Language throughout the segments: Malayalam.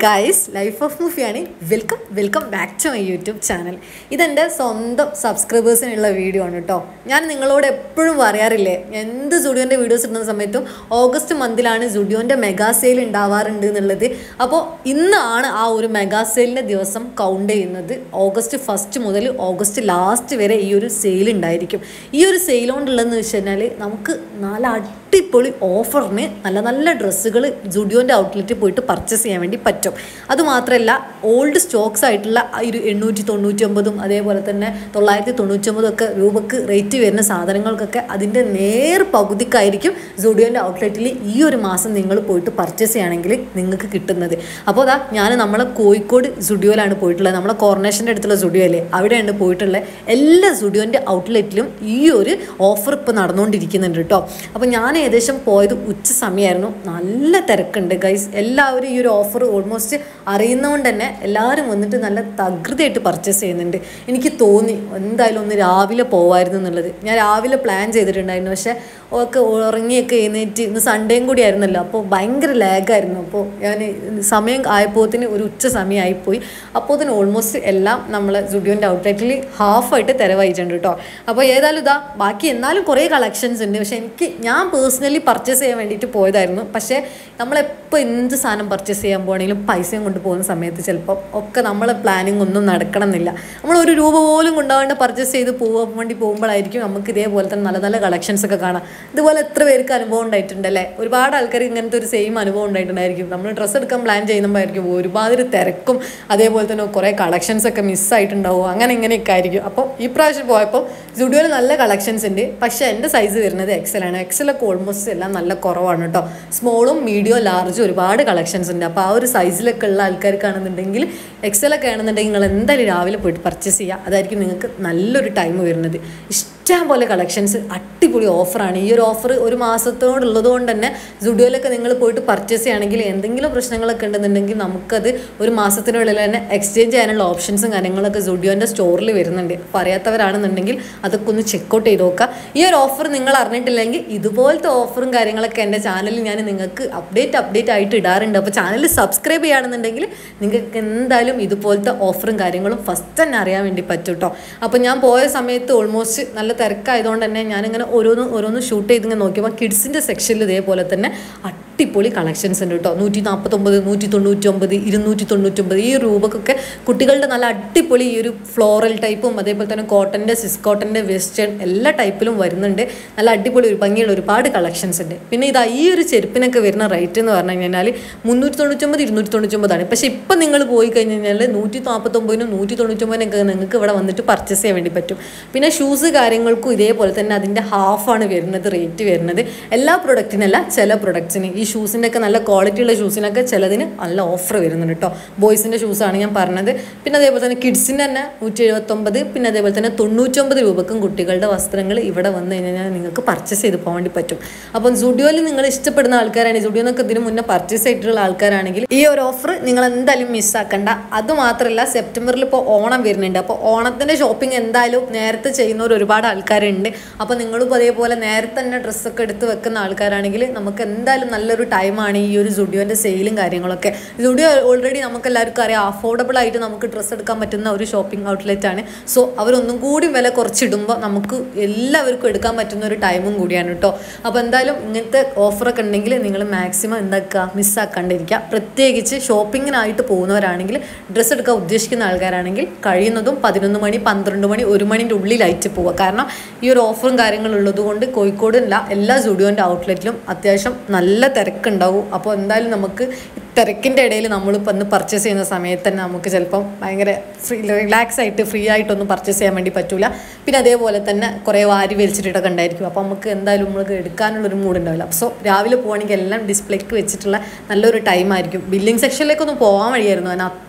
ഗൈസ് ലൈഫ് ഓഫ് മൂഫിയാണ് welcome welcome back to my YouTube channel ഇതെൻ്റെ സ്വന്തം സബ്സ്ക്രൈബേഴ്സിനുള്ള വീഡിയോ ആണ് കേട്ടോ ഞാൻ നിങ്ങളോട് എപ്പോഴും പറയാറില്ലേ എന്ത് സുഡിയോൻ്റെ വീഡിയോസ് ഇടുന്ന സമയത്തും ഓഗസ്റ്റ് മന്തിലാണ് സുഡിയോൻ്റെ മെഗാ സെയിൽ ഉണ്ടാവാറുണ്ട് എന്നുള്ളത് അപ്പോൾ ഇന്നാണ് ആ ഒരു മെഗാ സെയിലിൻ്റെ ദിവസം കൗണ്ട് ചെയ്യുന്നത് ഓഗസ്റ്റ് ഫസ്റ്റ് മുതൽ ഓഗസ്റ്റ് ലാസ്റ്റ് വരെ ഈ ഒരു സെയിൽ ഉണ്ടായിരിക്കും ഈ ഒരു സെയിൽ കൊണ്ടുള്ളതെന്ന് വെച്ച് കഴിഞ്ഞാൽ നമുക്ക് നല്ല അടിപൊളി ഓഫറിന് നല്ല നല്ല ഡ്രസ്സുകൾ ജുഡിയോൻ്റെ ഔട്ട്ലെറ്റിൽ പോയിട്ട് പർച്ചേസ് ചെയ്യാൻ വേണ്ടി പറ്റും അതുമാത്രമല്ല ഓൾഡ് സ്റ്റോക്സ് ആയിട്ടുള്ള ആ ഒരു എണ്ണൂറ്റി തൊണ്ണൂറ്റി ഒമ്പതും അതേപോലെ തന്നെ തൊള്ളായിരത്തി തൊണ്ണൂറ്റൊമ്പതും ഒക്കെ രൂപക്ക് റേറ്റ് വരുന്ന സാധനങ്ങൾക്കൊക്കെ അതിൻ്റെ നേർ പകുതിക്കായിരിക്കും ജുഡിയോൻ്റെ ഔട്ട്ലെറ്റിൽ ഈ ഒരു മാസം നിങ്ങൾ പോയിട്ട് പർച്ചേസ് ചെയ്യുകയാണെങ്കിൽ നിങ്ങൾക്ക് കിട്ടുന്നത് അപ്പോൾ അതാ ഞാൻ നമ്മളെ കോഴിക്കോട് സുഡിയോയിലാണ് പോയിട്ടുള്ളത് നമ്മളെ കോർണേഷൻ്റെ അടുത്തുള്ള സുഡിയോ അല്ലേ അവിടെയാണ് പോയിട്ടുള്ളത് എല്ലാ സുഡിയോൻ്റെ ഔട്ട്ലെറ്റിലും ഈ ഒരു ഓഫർ ഇപ്പോൾ നടന്നുകൊണ്ടിരിക്കുന്നുണ്ട് കേട്ടോ അപ്പോൾ ഞാൻ ഏകദേശം പോയത് ഉച്ച സമയമായിരുന്നു നല്ല തിരക്കുണ്ട് ഗൈസ് എല്ലാവരും ഈ ഒരു ഓഫർ ഓൾമോസ്റ്റ് അറിയുന്നതുകൊണ്ട് തന്നെ എല്ലാവരും വന്നിട്ട് നല്ല തകൃതിയായിട്ട് പർച്ചേസ് ചെയ്യുന്നുണ്ട് എനിക്ക് തോന്നി എന്തായാലും ഒന്ന് രാവിലെ പോവായിരുന്നു എന്നുള്ളത് ഞാൻ രാവിലെ പ്ലാൻ ചെയ്തിട്ടുണ്ടായിരുന്നു പക്ഷേ ഒക്കെ ഉറങ്ങിയൊക്കെ എഴുന്നേറ്റ് ഇന്ന് സൺഡേയും കൂടി ആയിരുന്നല്ലോ അപ്പോൾ ഭയങ്കര ലാഗായിരുന്നു അപ്പോൾ ഞാൻ സമയം ആയപ്പോത്തിന് ഒരു ഉച്ച സമയമായിപ്പോയി അപ്പോത്തിന് ഓൾമോസ്റ്റ് എല്ലാം നമ്മൾ സുഡിയോൻ്റെ ഔട്ട്ലെറ്റിൽ ഹാഫായിട്ട് തിരവായിട്ടുണ്ട് കേട്ടോ അപ്പോൾ ഏതായാലും ഇതാ ബാക്കി എന്നാലും കുറേ കളക്ഷൻസ് ഉണ്ട് പക്ഷേ എനിക്ക് ഞാൻ പേഴ്സണലി പർച്ചേസ് ചെയ്യാൻ വേണ്ടിയിട്ട് പോയതായിരുന്നു പക്ഷേ നമ്മളെപ്പോൾ എന്ത് സാധനം പർച്ചേസ് ചെയ്യാൻ പോകണമെങ്കിലും പൈസയും കൊണ്ട് പോകുന്ന സമയത്ത് ചിലപ്പോൾ ഒക്കെ നമ്മളെ പ്ലാനിങ് ഒന്നും നടക്കണം എന്നില്ല നമ്മൾ ഒരു രൂപ പോലും കൊണ്ടുപോകാണ്ട് പർച്ചേസ് ചെയ്ത് പോകാൻ വേണ്ടി പോകുമ്പോഴായിരിക്കും നമുക്ക് ഇതേപോലെ തന്നെ നല്ല നല്ല കളക്ഷൻസ് ഒക്കെ കാണാം ഇതുപോലെ എത്ര പേർക്ക് അനുഭവം ഉണ്ടായിട്ടുണ്ടല്ലേ ഒരുപാട് ആൾക്കാർ ഇങ്ങനത്തെ ഒരു സെയിം അനുഭവം ഉണ്ടായിട്ടുണ്ടായിരിക്കും നമ്മൾ ഡ്രസ്സ് എടുക്കാൻ പ്ലാൻ ചെയ്യുമ്പോഴായിരിക്കും ഒരുപാട് തിരക്കും അതേപോലെ തന്നെ കുറേ കളക്ഷൻസ് ഒക്കെ മിസ്സായിട്ടുണ്ടാവും അങ്ങനെ ഇങ്ങനെയൊക്കെ ആയിരിക്കും അപ്പോൾ ഈ പ്രാവശ്യം പോയപ്പോൾ ജുഡിയോയിൽ നല്ല കളക്ഷൻസ് ഉണ്ട് പക്ഷേ എൻ്റെ സൈസ് വരുന്നത് എക്സൽ ആണ് എക്സലൊക്കെ ഓൾമോസ്റ്റ് എല്ലാം നല്ല കുറവാണ് കേട്ടോ സ്മോളും മീഡിയോ ലാർജും ഒരുപാട് കളക്ഷൻസ് ഉണ്ട് അപ്പോൾ ആ ഒരു സൈസിലൊക്കെ ഉള്ള ആൾക്കാർക്കാണെന്നുണ്ടെങ്കിൽ എക്സലൊക്കെ ആണെന്നുണ്ടെങ്കിൽ നിങ്ങൾ എന്തായാലും രാവിലെ പോയിട്ട് പർച്ചേസ് ചെയ്യുക അതായിരിക്കും നിങ്ങൾക്ക് നല്ലൊരു ടൈം വരുന്നത് ഇഷ്ടം പോലെ കളക്ഷൻസ് അടിപൊളി ഓഫറാണ് ഈ ഒരു ഓഫർ ഒരു മാസത്തോടുള്ളത് കൊണ്ട് തന്നെ ജുഡിയോയിലൊക്കെ നിങ്ങൾ പോയിട്ട് പർച്ചേസ് ചെയ്യുകയാണെങ്കിൽ എന്തെങ്കിലും പ്രശ്നങ്ങളൊക്കെ ഉണ്ടെന്നുണ്ടെങ്കിൽ നമുക്കത് ഒരു മാസത്തിനുള്ളിൽ തന്നെ എക്സ്ചേഞ്ച് ചെയ്യാനുള്ള ഓപ്ഷൻസും കാര്യങ്ങളൊക്കെ ജുഡിയോൻ്റെ സ്റ്റോറിൽ വരുന്നുണ്ട് അപ്പോൾ അറിയാത്തവരാണെന്നുണ്ടെങ്കിൽ അതൊക്കെ ഒന്ന് ചെക്കൗട്ട് ചെയ്ത് നോക്കുക ഈ ഒരു ഓഫർ നിങ്ങൾ അറിഞ്ഞിട്ടില്ലെങ്കിൽ ഇതുപോലത്തെ ഓഫറും കാര്യങ്ങളൊക്കെ എൻ്റെ ചാനലിൽ ഞാൻ നിങ്ങൾക്ക് അപ്ഡേറ്റ് അപ്ഡേറ്റ് ആയിട്ട് ഇടാറുണ്ട് അപ്പോൾ ചാനൽ സബ്സ്ക്രൈബ് ചെയ്യുകയാണെന്നുണ്ടെങ്കിൽ നിങ്ങൾക്ക് എന്തായാലും ഇതുപോലത്തെ ഓഫറും കാര്യങ്ങളും ഫസ്റ്റ് തന്നെ അറിയാൻ വേണ്ടി പറ്റും കേട്ടോ അപ്പോൾ ഞാൻ പോയ സമയത്ത് ഓൾമോസ്റ്റ് നല്ല തിരക്കായതുകൊണ്ട് തന്നെ ഞാനിങ്ങനെ ഓരോന്ന് ഓരോന്ന് ഷൂട്ട് ചെയ്തിങ്ങനെ നോക്കിയപ്പോൾ കിഡ്സിൻ്റെ സെക്ഷനിൽ ഇതേപോലെ തന്നെ അടിപൊളി കളക്ഷൻസ് ഉണ്ട് കേട്ടോ നൂറ്റി നാൽപ്പത്തൊമ്പത് നൂറ്റി തൊണ്ണൂറ്റൊമ്പത് ഇരുന്നൂറ്റി തൊണ്ണൂറ്റൊമ്പത് ഈ രൂപക്കൊക്കെ കുട്ടികളുടെ നല്ല അടിപൊളി ഈ ഒരു ഫ്ലോറൽ ടൈപ്പും അതേപോലെ തന്നെ കോട്ടൻ്റെ സിസ് കോട്ടൻ്റെ വെസ്റ്റേൺ എല്ലാ ടൈപ്പിലും വരുന്നുണ്ട് നല്ല അടിപൊളി ഒരു ഭംഗിയുള്ള ഒരുപാട് കളക്ഷൻസ് ഉണ്ട് പിന്നെ ഇതാ ഈ ഒരു ചെരുപ്പിനൊക്കെ വരുന്ന റേറ്റ് എന്ന് പറഞ്ഞു കഴിഞ്ഞാൽ മുന്നൂറ്റി തൊണ്ണൂറ്റൊമ്പത് ഇരുന്നൂറ്റി തൊണ്ണൂറ്റൊമ്പതാണ് പക്ഷേ ഇപ്പം നിങ്ങൾ പോയി കഴിഞ്ഞ് കഴിഞ്ഞാൽ നൂറ്റി നാൽപ്പത്തൊമ്പതിനും നൂറ്റി തൊണ്ണൂറ്റൊമ്പതിനൊക്കെ നിങ്ങൾക്ക് ഇവിടെ വന്നിട്ട് പർച്ചേസ് ചെയ്യാൻ വേണ്ടി പറ്റും പിന്നെ ഷൂസ് കാര്യങ്ങൾക്കും ഇതേപോലെ തന്നെ അതിൻ്റെ ഹാഫാണ് വരുന്നത് റേറ്റ് വരുന്നത് എല്ലാ പ്രൊഡക്റ്റിനല്ല ചില പ്രൊഡക്ട്സിന് ഈ ഷൂസിൻ്റെ ഒക്കെ നല്ല ക്വാളിറ്റി ഉള്ള ഷൂസിനൊക്കെ ചിലതിന് നല്ല ഓഫർ വരുന്നുണ്ട് കേട്ടോ ബോയ്സിൻ്റെ ഷൂസാണ് ഞാൻ പറഞ്ഞത് പിന്നെ അതേപോലെ തന്നെ കിഡ്സിൻ്റെ തന്നെ നൂറ്റി എഴുപത്തൊമ്പത് പിന്നെ അതേപോലെ തന്നെ തൊണ്ണൂറ്റൊമ്പത് രൂപക്കും കുട്ടികളുടെ വസ്ത്രങ്ങൾ ഇവിടെ വന്നു കഴിഞ്ഞാൽ നിങ്ങൾക്ക് പർച്ചേസ് ചെയ്ത് പോകാൻ വേണ്ടി പറ്റും അപ്പം സുഡിയോയിൽ നിങ്ങൾ ഇഷ്ടപ്പെടുന്ന ആൾക്കാരാണ് സുഡിയോ എന്നൊക്കെ ഇതിന് മുന്നേ പർച്ചേസ് ചെയ്തിട്ടുള്ള ആൾക്കാരാണെങ്കിൽ ഈ ഒരു ഓഫർ നിങ്ങൾ എന്തായാലും മിസ്സാക്കണ്ട അതുമാത്രമല്ല സെപ്റ്റംബറിൽ ഇപ്പോൾ ഓണം വരുന്നുണ്ട് അപ്പോൾ ഓണത്തിൻ്റെ ഷോപ്പിംഗ് എന്തായാലും നേരത്തെ ചെയ്യുന്നവർ ഒരുപാട് ആൾക്കാരുണ്ട് അപ്പോൾ നിങ്ങളും അതേപോലെ നേരത്തെ തന്നെ ഡ്രസ്സൊക്കെ എടുത്ത് വെക്കുന്ന ആൾക്കാരാണെങ്കിൽ നമുക്ക് എന്തായാലും നല്ലൊരു ടൈമാണ് ഈ ഒരു സുഡിയോൻ്റെ സെയിലും കാര്യങ്ങളൊക്കെ സുഡിയോ ഓൾറെഡി നമുക്ക് എല്ലാവർക്കും അറിയാം അഫോർഡബിൾ ആയിട്ട് നമുക്ക് ഡ്രസ്സ് എടുക്കാൻ പറ്റുന്ന ഒരു ഷോപ്പിംഗ് ഔട്ട്ലെറ്റ് ആണ് സോ അവരൊന്നും കൂടി വില കുറച്ചിടുമ്പോൾ നമുക്ക് എല്ലാവർക്കും എടുക്കാൻ പറ്റുന്ന ഒരു ടൈമും കൂടിയാണ് കേട്ടോ അപ്പോൾ എന്തായാലും ഇങ്ങനത്തെ ഓഫറൊക്കെ ഉണ്ടെങ്കിൽ നിങ്ങൾ മാക്സിമം എന്താക്കുക മിസ്സാക്കാണ്ടിരിക്കുക പ്രത്യേകിച്ച് ഷോപ്പിങ്ങിനായിട്ട് പോകുന്നവരാണെങ്കിൽ ഡ്രസ്സ് എടുക്കാൻ ഉദ്ദേശിക്കുന്ന ആൾക്കാരാണെങ്കിൽ കഴിയുന്നതും പതിനൊന്ന് മണി പന്ത്രണ്ട് മണി ഒരു മണിൻ്റെ ഉള്ളിലായിട്ട് പോവുക കാരണം ഈ ഒരു ഓഫറും കാര്യങ്ങളും ഉള്ളത് കൊണ്ട് കോഴിക്കോടില്ല എല്ലാ സ്റ്റുഡിയോൻ്റെ ഔട്ട്ലെറ്റിലും അത്യാവശ്യം നല്ല തിരക്കുണ്ടാവും അപ്പോൾ എന്തായാലും നമുക്ക് തിരക്കിൻ്റെ ഇടയിൽ നമ്മളിപ്പോൾ ഒന്ന് പർച്ചേസ് ചെയ്യുന്ന സമയത്ത് തന്നെ നമുക്ക് ചിലപ്പം ഭയങ്കര ഫ്രീ റിലാക്സ് ആയിട്ട് ഫ്രീ ആയിട്ടൊന്നും പർച്ചേസ് ചെയ്യാൻ വേണ്ടി പറ്റില്ല പിന്നെ അതേപോലെ തന്നെ കുറേ വാരി വലിച്ചിട്ടൊക്കെ ഉണ്ടായിരിക്കും അപ്പോൾ നമുക്ക് എന്തായാലും നമുക്ക് എടുക്കാനുള്ളൊരു മൂഡ് ഉണ്ടാവില്ല സോ രാവിലെ പോകുകയാണെങ്കിൽ എല്ലാം ഡിസ്പ്ലേക്ക് വെച്ചിട്ടുള്ള നല്ലൊരു ടൈമായിരിക്കും ബില്ലിംഗ് സെക്ഷനിലേക്കൊന്നും പോകാൻ വഴിയായിരുന്നു കാരണം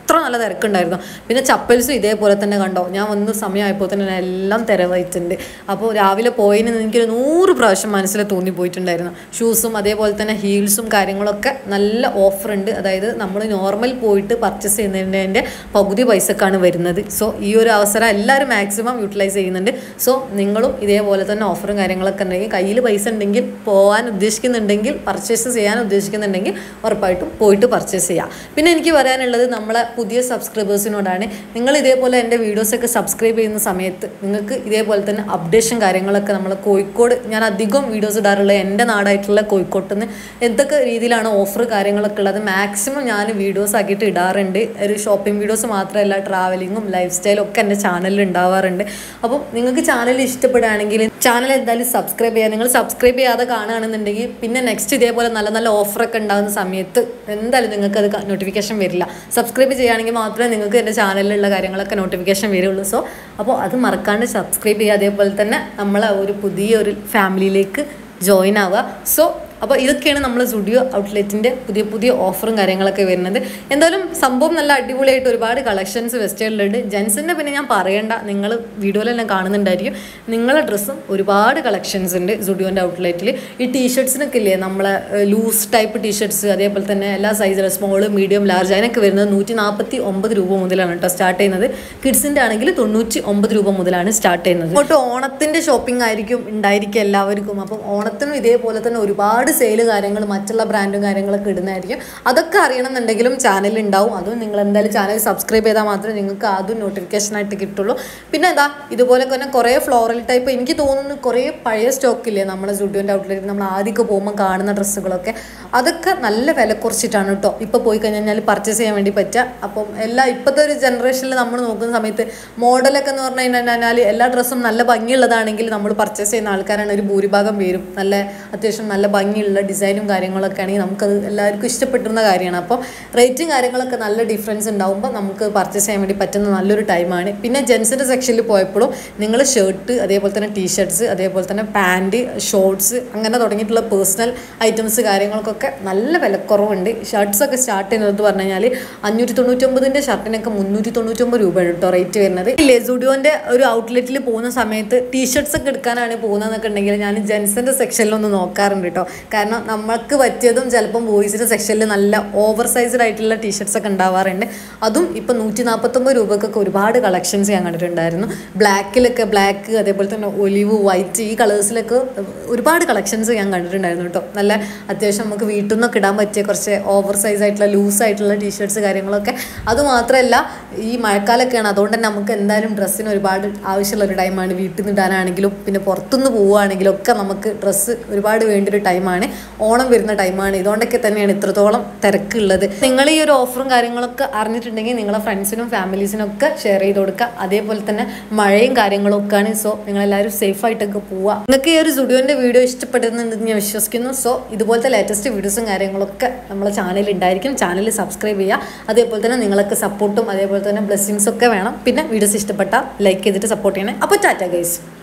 അത്ര നല്ല തിരക്കുണ്ടായിരുന്നു പിന്നെ ചപ്പൽസും ഇതേപോലെ തന്നെ കണ്ടോ ഞാൻ വന്ന സമയമായപ്പോൾ തന്നെ ഞാൻ എല്ലാം തിരവായിട്ടുണ്ട് അപ്പോൾ രാവിലെ പോയതിന് എനിക്കൊരു നൂറ് പ്രാവശ്യം മനസ്സിൽ തോന്നിപ്പോയിട്ടുണ്ടായിരുന്നു ഷൂസും അതേപോലെ തന്നെ ഹീൽസും കാര്യങ്ങളൊക്കെ നല്ല ഓഫർ ഉണ്ട് അതായത് നമ്മൾ നോർമൽ പോയിട്ട് പർച്ചേസ് ചെയ്യുന്നതിൻ്റെ പകുതി പൈസക്കാണ് വരുന്നത് സോ ഈ ഒരു അവസരം എല്ലാവരും മാക്സിമം യൂട്ടിലൈസ് ചെയ്യുന്നുണ്ട് സോ നിങ്ങളും ഇതേപോലെ തന്നെ ഓഫറും കാര്യങ്ങളൊക്കെ ഉണ്ടെങ്കിൽ കയ്യിൽ പൈസ ഉണ്ടെങ്കിൽ പോകാൻ ഉദ്ദേശിക്കുന്നുണ്ടെങ്കിൽ പർച്ചേസ് ചെയ്യാൻ ഉദ്ദേശിക്കുന്നുണ്ടെങ്കിൽ ഉറപ്പായിട്ടും പോയിട്ട് പർച്ചേസ് ചെയ്യാം പിന്നെ എനിക്ക് പറയാനുള്ളത് നമ്മളെ പുതിയ സബ്സ്ക്രൈബേഴ്സിനോടാണ് നിങ്ങൾ ഇതേപോലെ എൻ്റെ വീഡിയോസൊക്കെ സബ്സ്ക്രൈബ് ചെയ്യുന്ന സമയത്ത് നിങ്ങൾക്ക് ഇതേപോലെ തന്നെ അപ്ഡേഷൻ കാര്യങ്ങളൊക്കെ നമ്മൾ കോഴിക്കോട് ഞാൻ അധികം വീഡിയോസ് ഇടാറുള്ളത് എൻ്റെ നാടായിട്ടുള്ള കോഴിക്കോട്ട് നിന്ന് എന്തൊക്കെ രീതിയിലാണ് ഓഫർ കാര്യങ്ങളൊക്കെ ഉള്ളത് മാക്സിമം ഞാൻ വീഡിയോസ് ആക്കിയിട്ട് ഇടാറുണ്ട് ഒരു ഷോപ്പിംഗ് വീഡിയോസ് മാത്രമല്ല ട്രാവലിങ്ങും ലൈഫ് സ്റ്റൈലും ഒക്കെ എൻ്റെ ചാനലിൽ ഉണ്ടാവാറുണ്ട് അപ്പം നിങ്ങൾക്ക് ചാനൽ ഇഷ്ടപ്പെടുകയാണെങ്കിൽ ചാനൽ എന്തായാലും സബ്സ്ക്രൈബ് ചെയ്യുക നിങ്ങൾ സബ്സ്ക്രൈബ് ചെയ്യാതെ കാണുകയാണെന്നുണ്ടെങ്കിൽ പിന്നെ നെക്സ്റ്റ് ഇതേപോലെ നല്ല നല്ല ഓഫറൊക്കെ ഉണ്ടാകുന്ന സമയത്ത് എന്തായാലും നിങ്ങൾക്ക് അത് നോട്ടിഫിക്കേഷൻ വരില്ല സബ്സ്ക്രൈബ് ചെയ്യുകയാണെങ്കിൽ മാത്രമേ നിങ്ങൾക്ക് എൻ്റെ ചാനലിലുള്ള കാര്യങ്ങളൊക്കെ നോട്ടിഫിക്കേഷൻ വരുള്ളൂ സോ അപ്പോൾ അത് മറക്കാണ്ട് സബ്സ്ക്രൈബ് ചെയ്യുക അതേപോലെ തന്നെ നമ്മളെ ഒരു പുതിയൊരു ഫാമിലിയിലേക്ക് ജോയിൻ ആവുക സോ അപ്പോൾ ഇതൊക്കെയാണ് നമ്മൾ സ്റ്റുഡിയോ ഔട്ട്ലെറ്റിൻ്റെ പുതിയ പുതിയ ഓഫറും കാര്യങ്ങളൊക്കെ വരുന്നത് എന്തായാലും സംഭവം നല്ല അടിപൊളിയായിട്ട് ഒരുപാട് കളക്ഷൻസ് വെസ്റ്റേണിലുണ്ട് ജെൻസിൻ്റെ പിന്നെ ഞാൻ പറയണ്ട നിങ്ങൾ വീഡിയോയിലെല്ലാം കാണുന്നുണ്ടായിരിക്കും നിങ്ങളെ ഡ്രസ്സും ഒരുപാട് കളക്ഷൻസ് ഉണ്ട് സ്റ്റുഡിയോൻ്റെ ഔട്ട്ലെറ്റിൽ ഈ ടീഷർട്സിനൊക്കെ ഇല്ലേ നമ്മളെ ലൂസ് ടൈപ്പ് ടീഷർട്സ് അതേപോലെ തന്നെ എല്ലാ സൈസിലും സ്മോൾ മീഡിയം ലാർജ് അതിനൊക്കെ വരുന്നത് നൂറ്റി നാൽപ്പത്തി ഒമ്പത് രൂപ മുതലാണ് കേട്ടോ സ്റ്റാർട്ട് ചെയ്യുന്നത് കിഡ്സിൻ്റെ ആണെങ്കിൽ തൊണ്ണൂറ്റി ഒമ്പത് രൂപ മുതലാണ് സ്റ്റാർട്ട് ചെയ്യുന്നത് അങ്ങോട്ട് ഓണത്തിൻ്റെ ഷോപ്പിംഗ് ആയിരിക്കും ഉണ്ടായിരിക്കും എല്ലാവർക്കും അപ്പം ഓണത്തിനും ഇതേപോലെ തന്നെ ഒരുപാട് സെയില് കാര്യങ്ങൾ മറ്റുള്ള ബ്രാൻഡും കാര്യങ്ങളൊക്കെ ഇടുന്നതായിരിക്കും അതൊക്കെ അറിയണമെന്നുണ്ടെങ്കിലും ചാനൽ ഉണ്ടാവും അതും നിങ്ങൾ എന്തായാലും ചാനൽ സബ്സ്ക്രൈബ് ചെയ്താൽ മാത്രമേ നിങ്ങൾക്ക് അതും നോട്ടിഫിക്കേഷൻ ആയിട്ട് കിട്ടുള്ളൂ പിന്നെ എന്താ ഇതുപോലെ തന്നെ കുറേ ഫ്ലോറൽ ടൈപ്പ് എനിക്ക് തോന്നുന്നു കുറേ പഴയ സ്റ്റോക്കില്ലേ നമ്മുടെ സ്റ്റുഡിയോൻ്റെ ഔട്ട്ലെറ്റിൽ നമ്മൾ ആദ്യമൊക്കെ പോകുമ്പോൾ കാണുന്ന ഡ്രസ്സുകളൊക്കെ അതൊക്കെ നല്ല വില കുറച്ചിട്ടാണ് കേട്ടോ ഇപ്പോൾ പോയി കഴിഞ്ഞാൽ പർച്ചേസ് ചെയ്യാൻ വേണ്ടി പറ്റുക അപ്പം എല്ലാ ഇപ്പോഴത്തെ ഒരു ജനറേഷനിൽ നമ്മൾ നോക്കുന്ന സമയത്ത് മോഡലൊക്കെ എന്ന് പറഞ്ഞു കഴിഞ്ഞാൽ എല്ലാ ഡ്രസ്സും നല്ല ഭംഗിയുള്ളതാണെങ്കിൽ നമ്മൾ പർച്ചേസ് ചെയ്യുന്ന ആൾക്കാരാണ് ഒരു ഭൂരിഭാഗം പേരും നല്ല അത്യാവശ്യം നല്ല ഭംഗിയുള്ള ഡിസൈനും കാര്യങ്ങളൊക്കെ ആണെങ്കിൽ നമുക്കത് എല്ലാവർക്കും ഇഷ്ടപ്പെട്ടിരുന്ന കാര്യമാണ് അപ്പോൾ റേറ്റും കാര്യങ്ങളൊക്കെ നല്ല ഡിഫറൻസ് ഉണ്ടാകുമ്പോൾ നമുക്ക് പർച്ചേസ് ചെയ്യാൻ വേണ്ടി പറ്റുന്ന നല്ലൊരു ടൈമാണ് പിന്നെ ജെൻസിൻ്റെ സെക്ഷനിൽ പോയപ്പോഴും നിങ്ങൾ ഷർട്ട് അതേപോലെ തന്നെ ടീഷർട്ട്സ് അതേപോലെ തന്നെ പാൻറ് ഷോർട്സ് അങ്ങനെ തുടങ്ങിയിട്ടുള്ള പേഴ്സണൽ ഐറ്റംസ് കാര്യങ്ങൾക്കൊക്കെ നല്ല വിലക്കുറവുണ്ട് ഷർട്ട്സൊക്കെ സ്റ്റാർട്ട് ചെയ്യുന്നത് പറഞ്ഞു കഴിഞ്ഞാൽ അഞ്ഞൂറ്റി തൊണ്ണൂറ്റൊമ്പതിൻ്റെ ഷർട്ടിനൊക്കെ മുന്നൂറ്റി തൊണ്ണൂറ്റൊമ്പത് രൂപയാണ് കേട്ടോ റേറ്റ് വരുന്നത് ഇല്ലേ സുഡിയോൻ്റെ ഒരു ഔട്ട്ലെറ്റിൽ പോകുന്ന സമയത്ത് ടീഷർട്ട്സ് ഒക്കെ എടുക്കാനാണ് പോകുന്നതെന്നൊക്കെ ഉണ്ടെങ്കിൽ ഞാൻ ജെൻസിൻ്റെ സെക്ഷനിലൊന്ന് നോക്കാറുണ്ട് കേട്ടോ കാരണം നമ്മൾക്ക് പറ്റിയതും ചിലപ്പം ബോയ്സിൻ്റെ സെക്ഷനിൽ നല്ല ഓവർ സൈസ്ഡ് ആയിട്ടുള്ള ടീഷർട്ട്സ് ഒക്കെ ഉണ്ടാവാറുണ്ട് അതും ഇപ്പം നൂറ്റി നാൽപ്പത്തൊമ്പത് രൂപക്കൊക്കെ ഒരുപാട് കളക്ഷൻസ് ഞാൻ കണ്ടിട്ടുണ്ടായിരുന്നു ബ്ലാക്കിലൊക്കെ ബ്ലാക്ക് അതേപോലെ തന്നെ ഒലിവ് വൈറ്റ് ഈ കളേഴ്സിലൊക്കെ ഒരുപാട് കളക്ഷൻസ് ഞാൻ കണ്ടിട്ടുണ്ടായിരുന്നു കേട്ടോ നല്ല അത്യാവശ്യം നമുക്ക് വീട്ടിൽ നിന്നൊക്കെ ഇടാൻ പറ്റിയ കുറച്ച് ഓവർ സൈസ് ആയിട്ടുള്ള ലൂസ് ആയിട്ടുള്ള ടീഷർട്ട്സ് കാര്യങ്ങളൊക്കെ അതുമാത്രമല്ല ഈ മഴക്കാലമൊക്കെയാണ് അതുകൊണ്ട് തന്നെ നമുക്ക് എന്തായാലും ഡ്രസ്സിന് ഒരുപാട് ആവശ്യമുള്ള ഒരു ടൈമാണ് വീട്ടിൽ നിന്ന് ഇടാനാണെങ്കിലും പിന്നെ പുറത്തുനിന്ന് പോവുകയാണെങ്കിലും ഒക്കെ നമുക്ക് ഡ്രസ്സ് ഒരുപാട് വേണ്ട ഒരു ടൈമാണ് ഓണം വരുന്ന ടൈമാണ് ഇതുകൊണ്ടൊക്കെ തന്നെയാണ് ഇത്രത്തോളം തിരക്കുള്ളത് നിങ്ങൾ ഈ ഒരു ഓഫറും കാര്യങ്ങളൊക്കെ അറിഞ്ഞിട്ടുണ്ടെങ്കിൽ നിങ്ങളെ ഫ്രണ്ട്സിനും ഫാമിലീസിനും ഒക്കെ ഷെയർ ചെയ്ത് കൊടുക്കുക അതേപോലെ തന്നെ മഴയും കാര്യങ്ങളും ഒക്കെയാണ് സോ നിങ്ങളെല്ലാവരും സേഫ് ആയിട്ടൊക്കെ പോവുക നിങ്ങൾക്ക് ഈ ഒരു സ്റ്റുഡിയോൻ്റെ വീഡിയോ ഇഷ്ടപ്പെടുന്നുണ്ടെന്ന് ഞാൻ വിശ്വസിക്കുന്നു സോ ഇതുപോലത്തെ ലേറ്റസ്റ്റ് വീഡിയോസും കാര്യങ്ങളൊക്കെ നമ്മളെ ചാനലിൽ ഉണ്ടായിരിക്കും ചാനൽ സബ്സ്ക്രൈബ് ചെയ്യുക അതേപോലെ തന്നെ നിങ്ങളൊക്കെ സപ്പോർട്ടും അതേപോലെ തന്നെ ബ്ലെസ്സിങ്സ് ഒക്കെ വേണം പിന്നെ വീഡിയോസ് ഇഷ്ടപ്പെട്ടാൽ ലൈക്ക് ചെയ്തിട്ട് സപ്പോർട്ട് ചെയ്യണേ അപ്പോൾ ടാറ്റ ഗൈസ്